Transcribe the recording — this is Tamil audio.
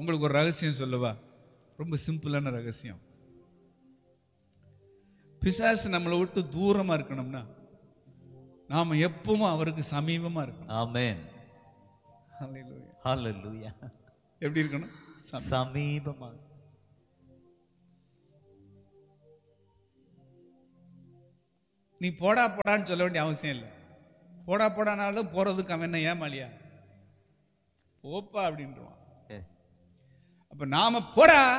உங்களுக்கு ஒரு ரகசியம் சொல்லவா ரொம்ப சிம்பிளான ரகசியம் பிசாசு நம்மளை விட்டு தூரமா இருக்கணும்னா நாம எப்பவும் அவருக்கு சமீபமா இருக்கணும் ஆமென் Hallelujah. ஹalleluya எப்படி இருக்கணும் சமீபம். சமீபமா நீ போடா போடான்னு சொல்ல வேண்டிய அவசியம் இல்லை போடா போடானாலும் போறதுக்கு அவன் என்ன ஏமாலியா போப்பா அப்படின்றான் எஸ் அப்ப நாம போடா